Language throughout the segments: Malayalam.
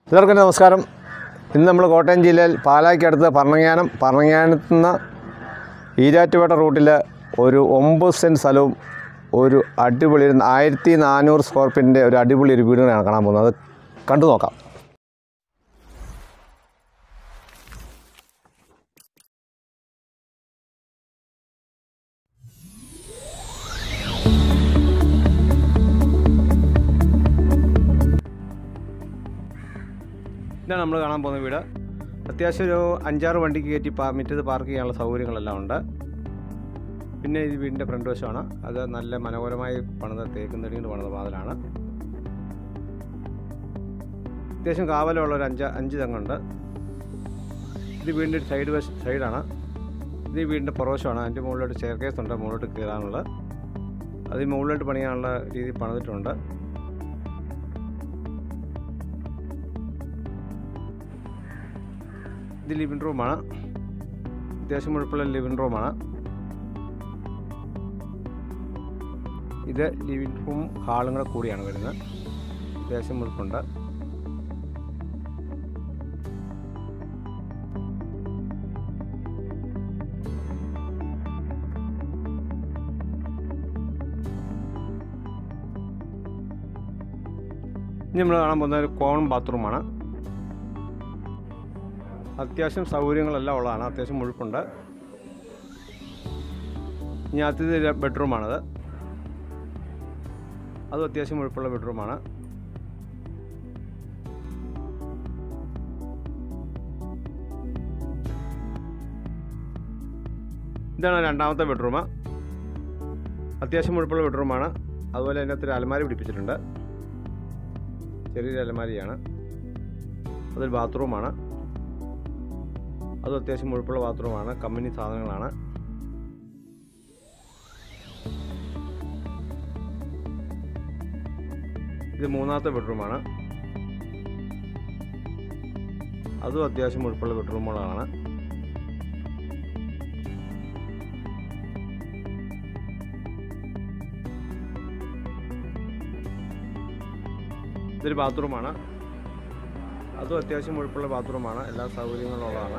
എല്ലാവർക്കും നമസ്കാരം ഇന്ന് നമ്മൾ കോട്ടയം ജില്ലയിൽ പാലായ്ക്കടുത്ത് ഭരണങ്ങാനം ഭരണങ്ങാനത്ത് നിന്ന് ഈരാറ്റുപേട്ട റൂട്ടിൽ ഒരു ഒമ്പത് സെൻറ്റ് സ്ഥലവും ഒരു അടിപൊളി ഒരു ആയിരത്തി നാനൂറ് സ്ക്വയർ ഫീറ്റിൻ്റെ ഒരു അടിപൊളി ഒരു വീടുകളാണ് കാണാൻ പോകുന്നത് അത് കണ്ടു നോക്കാം ഇതാണ് നമ്മൾ കാണാൻ പോകുന്ന വീട് അത്യാവശ്യം ഒരു അഞ്ചാറ് വണ്ടിക്ക് കയറ്റി പാ മുറ്റത്ത് പാർക്ക് ചെയ്യാനുള്ള സൗകര്യങ്ങളെല്ലാം ഉണ്ട് പിന്നെ ഈ വീടിൻ്റെ ഫ്രണ്ട് വശമാണ് അത് നല്ല മനോഹരമായി പണിത തേക്കും തടികൊണ്ട് പണിത വാതിലാണ് അത്യാവശ്യം കാവലമുള്ള ഒരു അഞ്ച് അഞ്ച് തെങ്ങുണ്ട് ഇത് വീടിൻ്റെ ഒരു സൈഡ് വശ സൈഡാണ് ഇത് ഈ വീടിൻ്റെ പുറവശമാണ് അതിൻ്റെ മുകളിലോട്ട് ചെയർ കേസ് ഉണ്ട് മുകളിലോട്ട് കയറാനുള്ളത് അത് ഈ മുകളിലോട്ട് പണിയാനുള്ള രീതി പണിതിട്ടുണ്ട് ഇത് ലിവിങ് റൂമാണ് അത്യാവശ്യം മുഴുപ്പുള്ള ലിവിങ് റൂമാണ് ഇത് ലിവിങ് റൂം ഹാളും കൂടെ കൂടിയാണ് വരുന്നത് അത്യാവശ്യം മുഴുപ്പുണ്ട് ഇനി നമ്മൾ കാണാൻ പോകുന്ന ഒരു കോമൺ ബാത്റൂമാണ് അത്യാവശ്യം സൗകര്യങ്ങളെല്ലാം ഉള്ളതാണ് അത്യാവശ്യം മുഴുപ്പുണ്ട് ഇനി ആദ്യത്തെ ബെഡ്റൂമാണത് അതും അത്യാവശ്യം മുഴുപ്പുള്ള ബെഡ്റൂമാണ് ഇതാണ് രണ്ടാമത്തെ ബെഡ്റൂം അത്യാവശ്യം മുഴുപ്പുള്ള ബെഡ്റൂമാണ് അതുപോലെ അതിനകത്ത് ഒരു അലമാരി പിടിപ്പിച്ചിട്ടുണ്ട് ചെറിയൊരു അലമാരിയാണ് അതൊരു ബാത്റൂമാണ് അതും അത്യാവശ്യം മുഴുപ്പുള്ള ബാത്റൂമാണ് കമ്പനി സാധനങ്ങളാണ് ഇത് മൂന്നാമത്തെ ബെഡ്റൂമാണ് അതും അത്യാവശ്യം മുഴുപ്പുള്ള ബെഡ്റൂമുകളാണ് ഇതൊരു ബാത്റൂമാണ് അതും അത്യാവശ്യം മുഴുപ്പുള്ള ബാത്റൂമാണ് എല്ലാ സൗകര്യങ്ങളും ഉള്ളതാണ്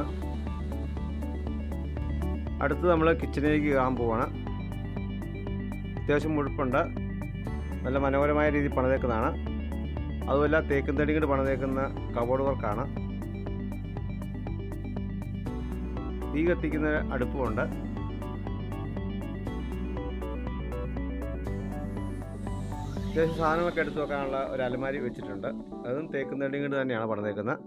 അടുത്ത് നമ്മൾ കിച്ചണിലേക്ക് കയറാൻ പോവാണ് അത്യാവശ്യം മുഴുപ്പുണ്ട് നല്ല മനോഹരമായ രീതിയിൽ പണിതേക്കുന്നതാണ് അതുമല്ല തേക്കും തടി കൊണ്ട് പണിതേക്കുന്ന കബോർഡ് വർക്കാണ് തീ കത്തിക്കുന്ന അടുപ്പമുണ്ട് അത്യാവശ്യം സാധനങ്ങളൊക്കെ എടുത്തു വെക്കാനുള്ള ഒരു അലമാരി വെച്ചിട്ടുണ്ട് അതും തേക്കും തടി കൊണ്ട് തന്നെയാണ് പണിതേക്കുന്നത്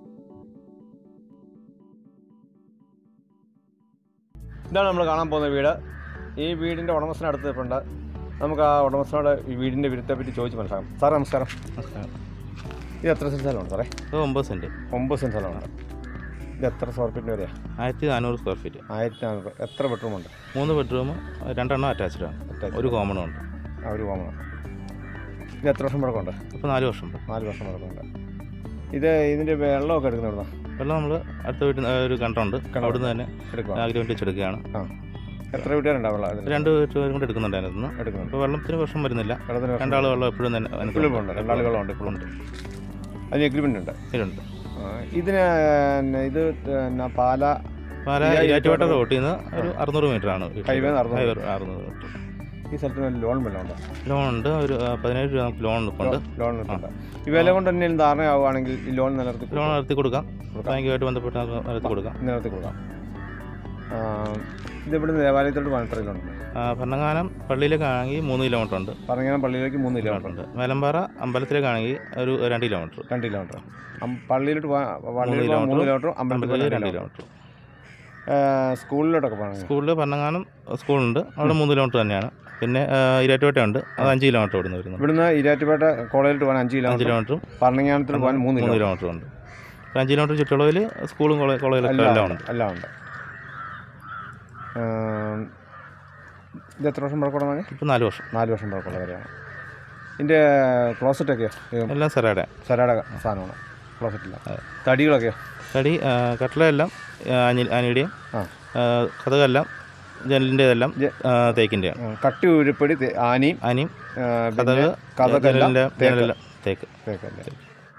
ഇതാണ് നമ്മൾ കാണാൻ പോകുന്ന വീട് ഈ വീടിൻ്റെ ഉടമസ്ഥനടുത്ത് നിൽപ്പുണ്ട് നമുക്ക് ആ ഉടമസ്ഥനോട് ഈ വീടിൻ്റെ വിരുദ്ധത്തെ പറ്റി ചോദിച്ച് മനസ്സിലാക്കാം സാർ നമസ്കാരം ഇത് എത്ര സെൻറ്റ് സ്ഥലമുണ്ട് സാറേ ഇത് ഒമ്പത് സെൻറ്റ് ഒമ്പത് സെൻറ്റ് സ്ഥലമുണ്ട് ഇത് എത്ര സ്ക്വയർ ഫീറ്റിൻ്റെ വരെയാണ് ആയിരത്തി നാനൂറ് സ്ക്വയർ ഫീറ്റ് ആയിരത്തി നാനൂറ് എത്ര ബെഡ്റൂമുണ്ട് മൂന്ന് ബെഡ്റൂം രണ്ടെണ്ണം അറ്റാച്ച്ഡ് ആണ് Attached. ഒരു കോമണും ഉണ്ട് ആ ഒരു കോമണ ഇത് എത്ര വർഷം പഴക്കമുണ്ട് ഇപ്പോൾ നാല് വർഷം നാല് വർഷം പഴക്കമുണ്ട് ഇത് ഇതിൻ്റെ വെള്ളമൊക്കെ എടുക്കുന്ന എവിടുന്ന വെള്ളം നമ്മൾ അടുത്ത വീട്ടിൽ നിന്ന് ഒരു കിണറുണ്ട് അവിടുന്ന് തന്നെ എടുക്കുക ആഗ്രഹം വെച്ചെടുക്കുകയാണ് ആ എത്ര വീട്ടുകാരുണ്ടാവും വെള്ളം അതിന് രണ്ട് വീട്ടുകാരും കൂടെ എടുക്കുന്നുണ്ട് അതിനകത്ത് നിന്ന് എടുക്കുന്നുണ്ട് ഇപ്പോൾ വെള്ളത്തിന് പ്രശ്നം വരുന്നില്ല വെള്ളത്തിന് പ്രശ്നം രണ്ടാൾ വെള്ളം എപ്പോഴും തന്നെ അതിനകത്ത് ഇപ്പോഴും ഉണ്ട് രണ്ടാൾ വെള്ളമുണ്ട് ഇപ്പോഴും ഉണ്ട് അതിന് എഗ്രിമെൻ്റ് ഉണ്ട് ഇതിലുണ്ട് ആ, ഇതിന് പിന്നെ ഇത് പിന്നെ പാല പാല ഇയാ- ഇരാറ്റുപേട്ട റോട്ടിൽ നിന്ന് ഒരു അറുന്നൂറ് മീറ്റർ ആണ് Highway ന്ന് അറുന്നൂറ് ഹൈവേ അറുന്നൂറ് മീറ്റർ ഈ സ്ഥലത്തിന് ലോൺ വല്ലതും ഉണ്ട് ലോൺ ഉണ്ട് ഒരു ആ, പതിനേഴ് രൂപ നമുക്ക് ലോൺ ഉണ്ട് ലോൺ ഉണ്ട് ഈ വില കൊണ്ട് തന്നെ ധാരണയാവുകയാണെങ്കിൽ ഈ ലോൺ നിലനിർത്തി ലോൺ നടത്തി കൊടുക്കാം കൊടുക്കാം. ബാങ്കുമായിട്ട് ബന്ധപ്പെട്ട് നമുക്ക് നടത്തി കൊടുക്കാം നിലനിർത്തി കൊടുക്കാം ആ, ഇത് ഇവിടുന്ന് ദേവാലയത്തോട് പണിത്തറയിലുണ്ട് ആ, ഭരണങ്ങാനം പള്ളിയിലേക്കാണെങ്കിൽ മൂന്ന് കിലോമീറ്റർ ഉണ്ട് പറഞ്ഞാൽ പള്ളിയിലേക്ക് മൂന്ന് കിലോമീറ്റർ ഉണ്ട് ഉണ്ട് മേലമ്പാറ അമ്പലത്തിലേക്കാണെങ്കിൽ ഒരു രണ്ട് കിലോമീറ്റർ രണ്ട് കിലോമീറ്റർ പള്ളിയിലോട്ട് പോകാൻ പള്ളിയിൽ പോകാൻ മൂന്ന് കിലോമീറ്റർ അമ്പലത്തിൽ അമ്പലത്തിൽ പോകാൻ രണ്ട് രണ്ട് കിലോമീറ്റർ കിലോമീറ്റർ സ്കൂളിലോട്ടൊക്കെ പോകണമെങ്കിൽ സ്കൂളിൽ ഭരണങ്ങാനം സ്കൂളുണ്ട് അവിടെ മൂന്ന് കിലോമീറ്റർ തന്നെയാണ് പിന്നെ ഇരാറ്റുപേട്ട ഉണ്ട് അത് അഞ്ച് കിലോമീറ്റർ ഇവിടുന്ന് വരുന്നത് ഇവിടുന്ന് ഇരാറ്റുപേട്ട കോളേജിലോട്ട് പോകാൻ അഞ്ച് അഞ്ച് കിലോമീറ്റർ കിലോമീറ്ററും ഭരണങ്ങാനത്തിൽ പോകാൻ മൂന്ന് മൂന്ന് കിലോമീറ്റർ കിലോമീറ്റർ ഉണ്ട് ഒരു അഞ്ച് കിലോമീറ്റർ ചുറ്റളവിൽ സ്കൂളും കോളേ- കോളേജിലൊക്കെ എല്ലാം എല്ലാം ഉണ്ട് ഉണ്ട് എല്ലാം ഉണ്ട് ആ, ഇത് എത്ര വർഷം പഴക്കമുള്ള ഇപ്പം നാല് വർഷം നാല് വർഷം പഴക്കമുള്ള വരെയാണ് ഇതിൻ്റെ ക്ലോസറ്റൊക്കെയോ എല്ലാം സെറാടെ സലാഡ സാധനമാണ് ക്ലോസറ്റില്ല തടികളൊക്കെയോ തടി ആ, കട്ടിലെല്ലാം ആ, അനി- അനിയുടെയും ആ ആ, കഥകെല്ലാം ജനലിൻ്റെതെല്ലാം ജ- തേക്കിൻ്റെയാണ് ആ, കട്ടി ഉരുപ്പടി തേ- ആനയും അനിയും ആ, കഥക് പിന്നെ കഥകെല്ലാം ജനലിൻ്റെ തേക്ക് ജനലെല്ലാം തേക്ക് തേക്കല്ലേ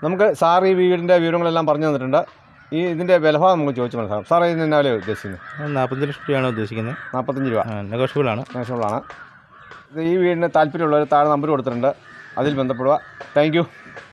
നമുക്ക് സാർ ഈ വീടിൻ്റെ വിവരങ്ങളെല്ലാം പറഞ്ഞു തന്നിട്ടുണ്ട് ഈ ഇതിൻ്റെ വിലഭാഗം നമുക്ക് ചോദിച്ചു മനസ്സിലാവും സാർ ഇതിന് എന്നാ വില ഉദ്ദേശിക്കുന്നത് നാൽപ്പത്തഞ്ച് ലക്ഷം രൂപയാണ് ഉദ്ദേശിക്കുന്നത് നാൽപ്പത്തഞ്ച് രൂപ നെഗോഷ്യബിൾ ആണ് നാഷണലാണ് ഇത് ഈ വീടിന് താല്പര്യമുള്ളവർ താഴെ നമ്പർ കൊടുത്തിട്ടുണ്ട് അതിൽ ബന്ധപ്പെടുക താങ്ക് യു